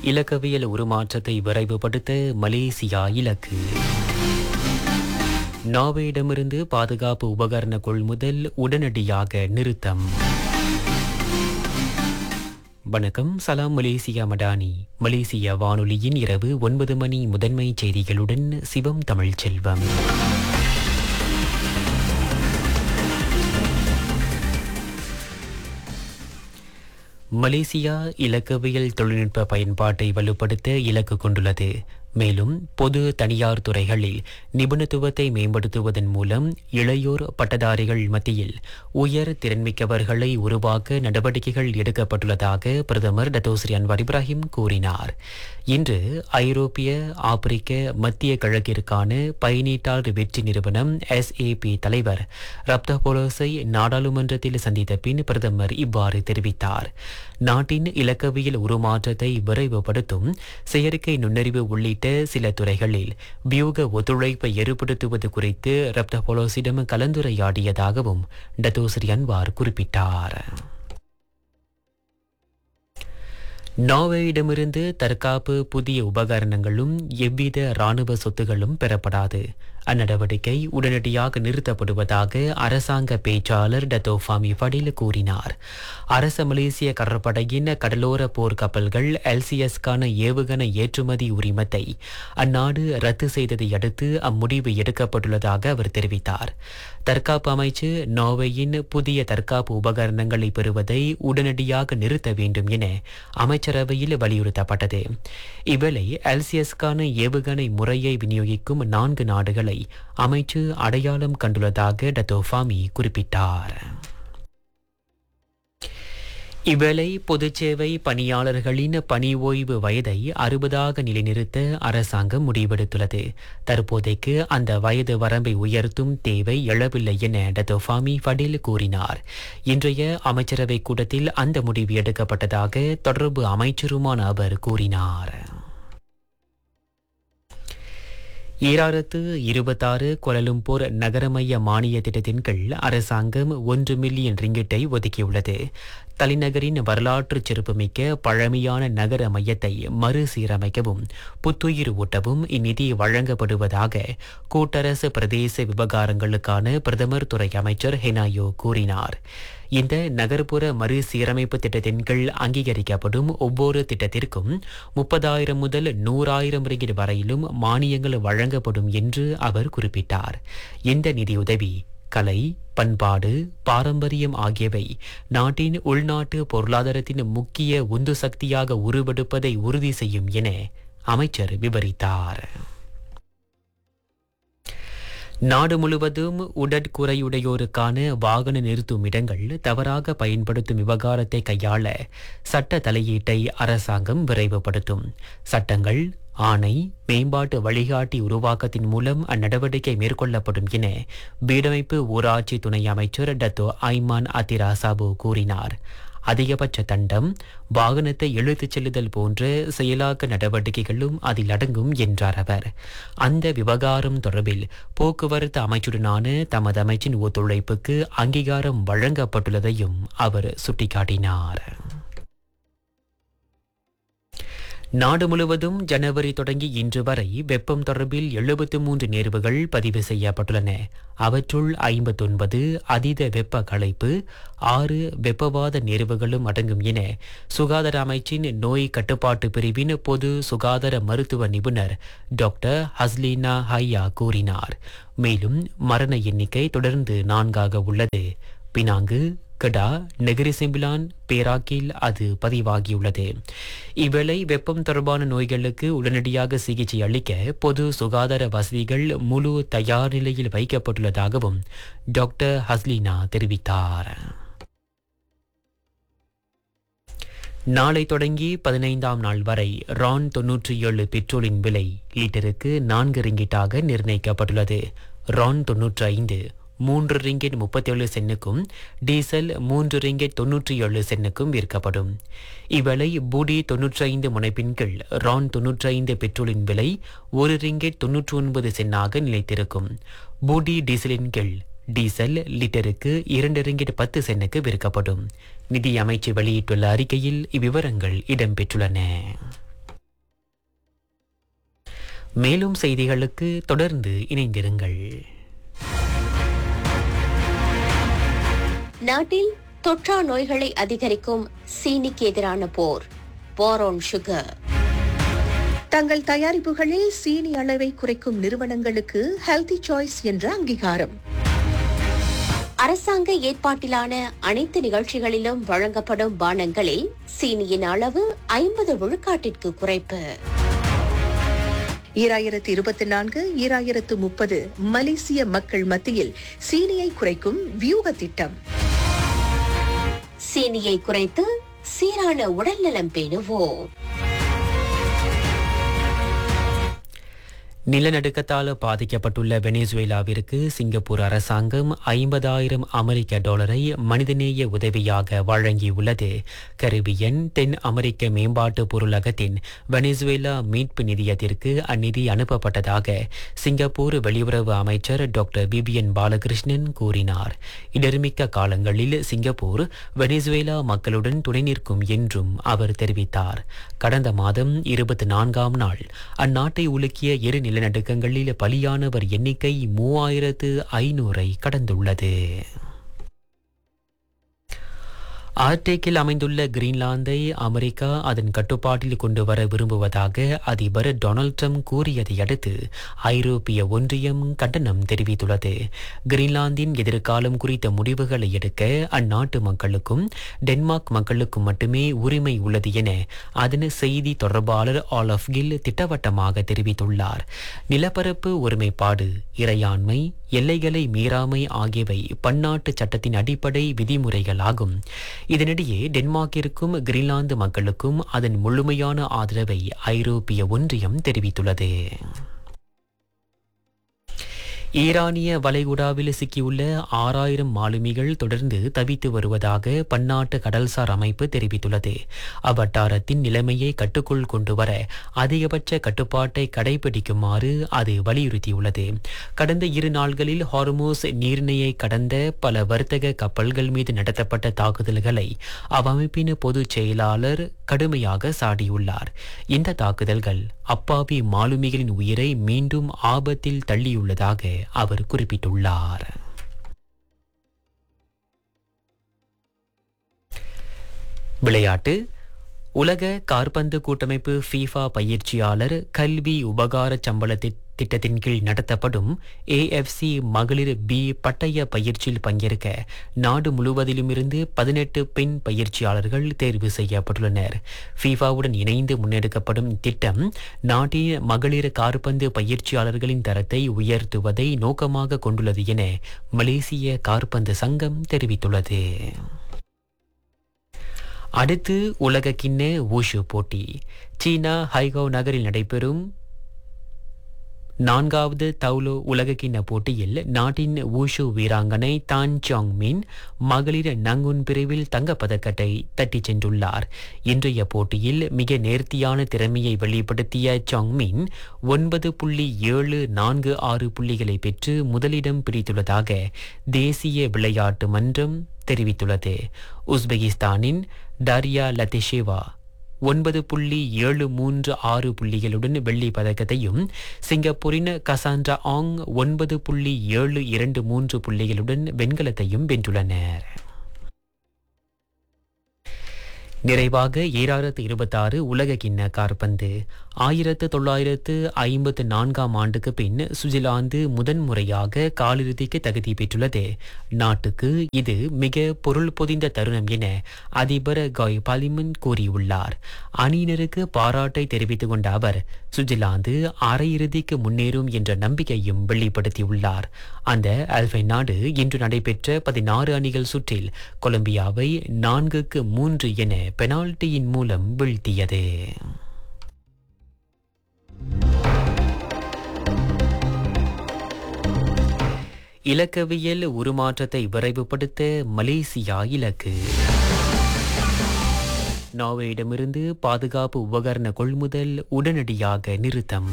இலக்கவியல் உருமாற்றத்தை விரைவுபடுத்த மலேசியா இலக்கு நார்வேயிடமிருந்து பாதுகாப்பு உபகரண கொள்முதல் உடனடியாக நிறுத்தம் வணக்கம் சலாம் மலேசியா மடானி மலேசியா வானொலியின் இரவு ஒன்பது மணி முதன்மை செய்திகளுடன் சிவம் தமிழ் செல்வம் மலேசியா இலக்கவியல் தொழில்நுட்ப பயன்பாட்டை வலுப்படுத்த இலக்கு கொண்டுள்ளது மேலும் பொது தனியார் துறைகளில் நிபுணத்துவத்தை மேம்படுத்துவதன் மூலம் இளையோர் பட்டதாரிகள் மத்தியில் உயர் திறன்மிக்கவர்களை உருவாக்க நடவடிக்கைகள் எடுக்கப்பட்டுள்ளதாக பிரதமர் டத்தோஸ்ரீ அன்வார் இப்ராஹிம் கூறினார் இன்று ஐரோப்பிய ஆப்பிரிக்க மத்திய கிழக்கிற்கான பயனீட்டாளர் வெற்றி நிறுவனம் எஸ்ஏபி தலைவர் ரப்தபோலோஸை நாடாளுமன்றத்தில் சந்தித்த பின் பிரதமர் இவ்வாறு தெரிவித்தார் நாட்டின் இலக்கவியல் உருமாற்றத்தை விரைவுபடுத்தும் செயற்கை நுண்ணறிவு உள்ளிட்ட சில துறைகளில் வியூக ஒத்துழைப்பை ஏற்படுத்துவது குறித்து ரப்தபோலோஸிடம் கலந்துரையாடியதாகவும் டத்தோஸ்ரீ அன்வார் குறிப்பிட்டார் நார்வேயிடமிருந்து தற்காப்பு புதிய உபகரணங்களும் எவ்வித இராணுவ சொத்துகளும் பெறப்படாது அந்நடவடிக்கை உடனடியாக நிறுத்தப்படுவதாக அரசாங்க பேச்சாளர் டத்தோஃபாமி ஃபடில் கூறினார் அரச மலேசிய கடற்படையின் கடலோர போர் கப்பல்கள் எல்சிஎஸ்கான ஏவுகணை ஏற்றுமதி உரிமத்தை அந்நாடு ரத்து செய்ததை அடுத்து அம்முடிவு எடுக்கப்பட்டுள்ளதாக அவர் தெரிவித்தார் தற்காப்பு அமைச்சு நார்வேயின் புதிய தற்காப்பு உபகரணங்களை பெறுவதை உடனடியாக நிறுத்த வேண்டும் என அமைச்சரவையில் வலியுறுத்தப்பட்டது இவ்வேளை எல்சிஎஸ்கான ஏவுகணை முறையை விநியோகிக்கும் நான்கு நாடுகளை அமைச்சு அடையாளம் கண்டுள்ளதாக டத்தோஃபாமி குறிப்பிட்டார் இவ்வேளை பொதுச்சேவை பணியாளர்களின் பணி ஓய்வு வயதை அறுபதாக நிலைநிறுத்த அரசாங்கம் முடிவெடுத்துள்ளது தற்போதைக்கு அந்த வயது வரம்பை உயர்த்தும் தேவை எழவில்லை என டத்தோஃபாமி ஃபடில் கூறினார் இன்றைய அமைச்சரவை கூட்டத்தில் அந்த முடிவு எடுக்கப்பட்டதாக தொடர்பு அமைச்சருமான அவர் கூறினார் ஈராயிரத்து இருபத்தாறு கொலலும்பூர் நகரமைய மானிய திட்டத்தின் கீழ் அரசாங்கம் ஒன்று மில்லியன் ரிங்கிட்டை ஒதுக்கியுள்ளது தலைநகரின் வரலாற்று சிறப்புமிக்க பழமையான நகர மையத்தை மறுசீரமைக்கவும் புத்துயிர் ஊட்டவும் இந்நிதி வழங்கப்படுவதாக கூட்டரசு பிரதேச விவகாரங்களுக்கான பிரதமர் துறை அமைச்சர் ஹெனாயோ கூறினார் இந்த நகர்ப்புற மறுசீரமைப்பு திட்டத்தின் கீழ் அங்கீகரிக்கப்படும் ஒவ்வொரு திட்டத்திற்கும் முப்பதாயிரம் முதல் நூறாயிரம் ரிங்கிட் வரையிலும் மானியங்கள் வழங்கப்படும் என்று அவர் குறிப்பிட்டார் இந்த நிதியுதவி கலை பண்பாடு பாரம்பரியம் ஆகியவை நாட்டின் உள்நாட்டு பொருளாதாரத்தின் முக்கிய உந்து சக்தியாக உருவெடுப்பதை உறுதி செய்யும் என அமைச்சர் விவரித்தார் நாடு முழுவதும் உடற்குறையுடையோருக்கான வாகன நிறுத்தும் இடங்கள் தவறாக பயன்படுத்தும் விவகாரத்தை கையாள சட்ட தலையீட்டை அரசாங்கம் விரைவுபடுத்தும் சட்டங்கள் ஆணை மேம்பாட்டு வழிகாட்டி உருவாக்கத்தின் மூலம் அந்நடவடிக்கை மேற்கொள்ளப்படும் என வீடமைப்பு ஊராட்சி துணை அமைச்சர் டத்தோ ஐமான் அதிரா சாபு கூறினார் அதிகபட்ச தண்டம் வாகனத்தை இழுத்துச் செல்லுதல் போன்ற செயலாக்க நடவடிக்கைகளும் அதில் அடங்கும் என்றார் அவர் அந்த விவகாரம் தொடர்பில் போக்குவரத்து அமைச்சுடனான தமது அமைச்சின் ஒத்துழைப்புக்கு அங்கீகாரம் வழங்கப்பட்டுள்ளதையும் அவர் சுட்டிக்காட்டினார் நாடு முழுவதும் ஜனவரி தொடங்கி இன்று வரை வெப்பம் தொடர்பில் எழுபத்து மூன்று நேர்வுகள் பதிவு செய்யப்பட்டுள்ளன அவற்றுள் ஐம்பத்தொன்பது அதீத வெப்ப களைப்பு ஆறு வெப்பவாத நேர்வுகளும் அடங்கும் என சுகாதார அமைச்சின் நோய் கட்டுப்பாட்டு பிரிவின் பொது சுகாதார மருத்துவ நிபுணர் டாக்டர் ஹஸ்லீனா ஹையா கூறினார் மேலும் மரண எண்ணிக்கை தொடர்ந்து நான்காக உள்ளது பினாங்கு கடா நெகிரி செம்பிலான் பேராக்கில் அது பதிவாகியுள்ளது இவ்வேளை வெப்பம் தொடர்பான நோய்களுக்கு உடனடியாக சிகிச்சை அளிக்க பொது சுகாதார வசதிகள் முழு தயார் நிலையில் வைக்கப்பட்டுள்ளதாகவும் டாக்டர் ஹஸ்லீனா தெரிவித்தார் நாளை தொடங்கி பதினைந்தாம் நாள் வரை ரான் தொன்னூற்றி ஏழு பெட்ரோலின் விலை லிட்டருக்கு நான்கு ரிங்கிட்டாக நிர்ணயிக்கப்பட்டுள்ளது ரான் தொன்னூற்றி ஐந்து மூன்று ரிங்கெட் முப்பத்தேழு சென்னுக்கும் டீசல் மூன்று ரிங்கெட் தொன்னூற்றி ஏழு சென்னுக்கும் விற்கப்படும் இவ்வேளை பூடி தொன்னூற்றி ஐந்து முனைப்பின் கீழ் ரான் தொன்னூற்றி ஐந்து பெட்ரோலின் விலை ஒரு ரிங்கெட் தொன்னூற்றி ஒன்பது சென்னாக நிலைத்திருக்கும் பூடி டீசலின் கீழ் டீசல் லிட்டருக்கு இரண்டு ரிங்கிட் பத்து சென்னுக்கு விற்கப்படும் நிதி அமைச்சு வெளியிட்டுள்ள அறிக்கையில் இவ்விவரங்கள் இடம்பெற்றுள்ளன மேலும் செய்திகளுக்கு தொடர்ந்து இணைந்திருங்கள் நாட்டில் தொற்றா நோய்களை அதிகரிக்கும் சீனிக்கு எதிரான போர் வார் ஆன் சுகர் தங்கள் தயாரிப்புகளில் சீனி அளவை குறைக்கும் நிறுவனங்களுக்கு ஹெல்தி சாய்ஸ் என்ற அங்கீகாரம் அரசாங்க ஏற்பாட்டிலான அனைத்து நிகழ்ச்சிகளிலும் வழங்கப்படும் பானங்களில் சீனியின் அளவு ஐம்பது விழுக்காட்டிற்கு குறைப்பு ஈராயிரத்து இருபத்தி நான்கு ஈராயிரத்து முப்பது மலேசிய மக்கள் மத்தியில் சீனியை குறைக்கும் வியூக திட்டம் சீனியை குறைத்து சீரான உடல்நலம் பேணுவோம் நிலநடுக்கத்தால் பாதிக்கப்பட்டுள்ள வெனிசுவேலாவிற்கு சிங்கப்பூர் அரசாங்கம் ஐம்பதாயிரம் அமெரிக்க டாலரை மனிதநேய உதவியாக வழங்கியுள்ளது கரிபியன் தென் அமெரிக்க மேம்பாட்டு பொருளகத்தின் வெனிசுவேலா மீட்பு நிதியத்திற்கு அந்நிதி அனுப்பப்பட்டதாக சிங்கப்பூர் வெளியுறவு அமைச்சர் டாக்டர் பிபிஎன் பாலகிருஷ்ணன் கூறினார் இடர்மிக்க காலங்களில் சிங்கப்பூர் வெனிசுவேலா மக்களுடன் துணை நிற்கும் என்றும் அவர் தெரிவித்தார் கடந்த மாதம் இருபத்தி நான்காம் நாள் அந்நாட்டை உலுக்கிய இரு நிலநடுக்கங்களில் பலியானவர் எண்ணிக்கை மூவாயிரத்து ஐநூறை கடந்துள்ளது ஆர்டேக்கில் அமைந்துள்ள கிரீன்லாந்தை அமெரிக்கா அதன் கட்டுப்பாட்டில் கொண்டு வர விரும்புவதாக அதிபர் டொனால்ட் ட்ரம்ப் கூறியதை அடுத்து ஐரோப்பிய ஒன்றியம் கண்டனம் தெரிவித்துள்ளது கிரீன்லாந்தின் எதிர்காலம் குறித்த முடிவுகளை எடுக்க அந்நாட்டு மக்களுக்கும் டென்மார்க் மக்களுக்கும் மட்டுமே உரிமை உள்ளது என அதன் செய்தி தொடர்பாளர் ஆலஃப் கில் திட்டவட்டமாக தெரிவித்துள்ளார் நிலப்பரப்பு ஒருமைப்பாடு இறையாண்மை எல்லைகளை மீறாமை ஆகியவை பன்னாட்டு சட்டத்தின் அடிப்படை விதிமுறைகளாகும் இதனிடையே டென்மார்க்கிற்கும் கிரீன்லாந்து மக்களுக்கும் அதன் முழுமையான ஆதரவை ஐரோப்பிய ஒன்றியம் தெரிவித்துள்ளது ஈரானிய வளைகுடாவில் சிக்கியுள்ள ஆறாயிரம் மாலுமிகள் தொடர்ந்து தவித்து வருவதாக பன்னாட்டு கடல்சார் அமைப்பு தெரிவித்துள்ளது அவ்வட்டாரத்தின் நிலைமையை கட்டுக்குள் கொண்டு வர அதிகபட்ச கட்டுப்பாட்டை கடைபிடிக்குமாறு அது வலியுறுத்தியுள்ளது கடந்த இரு நாள்களில் ஹார்மோஸ் நீர்நிலையை கடந்த பல வர்த்தக கப்பல்கள் மீது நடத்தப்பட்ட தாக்குதல்களை அவ்வமைப்பின் பொதுச் செயலாளர் கடுமையாக சாடியுள்ளார் இந்த தாக்குதல்கள் அப்பாவி மாலுமிகளின் உயிரை மீண்டும் ஆபத்தில் தள்ளியுள்ளதாக அவர் குறிப்பிட்டுள்ளார் விளையாட்டு உலக கார்பந்து கூட்டமைப்பு ஃபீஃபா பயிற்சியாளர் கல்வி உபகார சம்பள திட்- திட்டத்தின் கீழ் நடத்தப்படும் ஏஎஃப்சி மகளிர் பி பட்டய பயிற்சியில் பங்கேற்க நாடு முழுவதிலுமிருந்து பதினெட்டு பெண் பயிற்சியாளர்கள் தேர்வு செய்யப்பட்டுள்ளனர் ஃபீஃபாவுடன் இணைந்து முன்னெடுக்கப்படும் இத்திட்டம் நாட்டின் மகளிர் கார்பந்து பயிற்சியாளர்களின் தரத்தை உயர்த்துவதை நோக்கமாக கொண்டுள்ளது என மலேசிய கார்பந்து சங்கம் தெரிவித்துள்ளது அடுத்து உலக கிண்ண ஊஷு போட்டி சீனா ஹைகோ நகரில் நடைபெறும் நான்காவது தௌலோ உலகக்கிண்ண போட்டியில் நாட்டின் ஊஷு வீராங்கனை தான் சாங் மின் மகளிர் நங்குன் பிரிவில் தங்கப்பதக்கத்தை தட்டிச் சென்றுள்ளார் இன்றைய போட்டியில் மிக நேர்த்தியான திறமையை வெளிப்படுத்திய சாங் மின் ஒன்பது புள்ளி ஏழு நான்கு ஆறு புள்ளிகளை பெற்று முதலிடம் பிடித்துள்ளதாக தேசிய விளையாட்டு மன்றம் தெரிவித்துள்ளது உஸ்பெகிஸ்தானின் டாரியா லத்திஷேவா ஒன்பது புள்ளி ஏழு மூன்று ஆறு புள்ளிகளுடன் வெள்ளி பதக்கத்தையும் சிங்கப்பூரின் கசாண்ட்ரா ஆங் ஒன்பது புள்ளி ஏழு இரண்டு மூன்று புள்ளிகளுடன் வெண்கலத்தையும் வென்றுள்ளனர் நிறைவாக ஈராயிரத்து இருபத்தாறு உலக கிண்ண கார்பந்து ஆயிரத்து தொள்ளாயிரத்து ஐம்பத்து நான்காம் ஆண்டுக்கு பின் சுவிட்சர்லாந்து முதன்முறையாக காலிறுதிக்கு தகுதி பெற்றுள்ளது நாட்டுக்கு இது மிக பொருள் பொதிந்த தருணம் என அதிபர் காய் பாலிமன் கூறியுள்ளார் அணியினருக்கு பாராட்டை தெரிவித்துக் கொண்ட அவர் சுவிட்சர்லாந்து அரையிறுதிக்கு முன்னேறும் என்ற நம்பிக்கையும் வெளிப்படுத்தியுள்ளார் அந்த அல்பை நாடு இன்று நடைபெற்ற பதினாறு அணிகள் சுற்றில் கொலம்பியாவை நான்குக்கு மூன்று என பெனால்டியின் மூலம் வீழ்த்தியது இலக்கவியல் உருமாற்றத்தை விரைவுபடுத்த மலேசியா இலக்கு நார்வேயிடமிருந்து பாதுகாப்பு உபகரண கொள்முதல் உடனடியாக நிறுத்தம்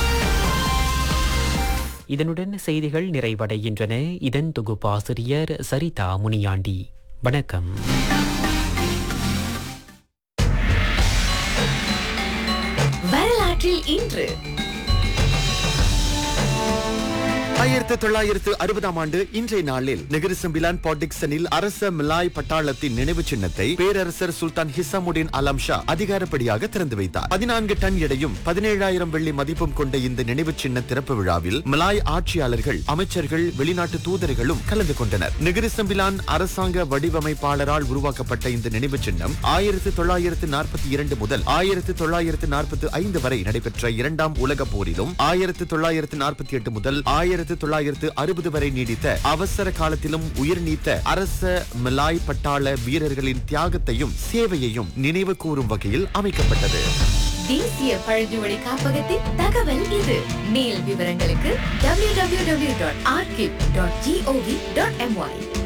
இதனுடன் செய்திகள் நிறைவடைகின்றன இதன் தொகுப்பாசிரியர் சரிதா முனியாண்டி வணக்கம் வரலாற்றில் இன்று ஆயிரத்தி தொள்ளாயிரத்து அறுபதாம் ஆண்டு இன்றைய நாளில் நெகிரிசம்பிலான் பாட்டிக்சனில் அரச மிலாய் பட்டாளத்தின் நினைவு சின்னத்தை பேரரசர் சுல்தான் ஹிசாமுடின் அலாம் ஷா அதிகாரப்படியாக திறந்து வைத்தார் பதினான்கு டன் எடையும் பதினேழாயிரம் வெள்ளி மதிப்பும் கொண்ட இந்த நினைவு சின்ன திறப்பு விழாவில் மிலாய் ஆட்சியாளர்கள் அமைச்சர்கள் வெளிநாட்டு தூதர்களும் கலந்து கொண்டனர் நெகிரிசம்பிலான் அரசாங்க வடிவமைப்பாளரால் உருவாக்கப்பட்ட இந்த நினைவு சின்னம் ஆயிரத்தி தொள்ளாயிரத்து நாற்பத்தி இரண்டு முதல் ஆயிரத்தி தொள்ளாயிரத்து நாற்பத்தி ஐந்து வரை நடைபெற்ற இரண்டாம் உலக போரிலும் ஆயிரத்தி தொள்ளாயிரத்து நாற்பத்தி எட்டு முதல் ஆயிரத்தி தொள்ளாயிரத்து அறுபது வரை நீடித்த அவசர காலத்திலும் உயிர் நீத்த அரச மிலாய் பட்டாள வீரர்களின் தியாகத்தையும் சேவையையும் நினைவு கூறும் வகையில் அமைக்கப்பட்டது தேசிய பழங்குடி காப்பகத்தின் தகவல் இது மேல் விவரங்களுக்கு www.archive.gov.my